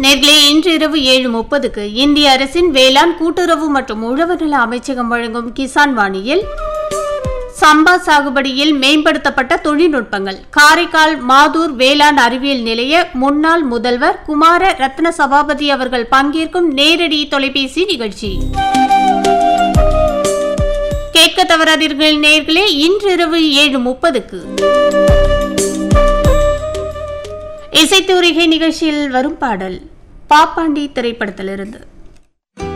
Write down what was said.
நேர்களே இன்று இரவு ஏழு முப்பதுக்கு இந்திய அரசின் வேளாண் கூட்டுறவு மற்றும் உழவர் நல அமைச்சகம் வழங்கும் கிசான் வாணியில் சம்பா சாகுபடியில் மேம்படுத்தப்பட்ட தொழில்நுட்பங்கள் காரைக்கால் மாதூர் வேளாண் அறிவியல் நிலைய முன்னாள் முதல்வர் குமார ரத்ன சபாபதி அவர்கள் பங்கேற்கும் நேரடி தொலைபேசி நிகழ்ச்சி கேட்க தவறாதீர்கள் நேர்களே இன்றிரவு ஏழு முப்பதுக்கு இசைத்தூரிகை நிகழ்ச்சியில் வரும் பாடல் பாப்பாண்டி திரைப்படத்திலிருந்து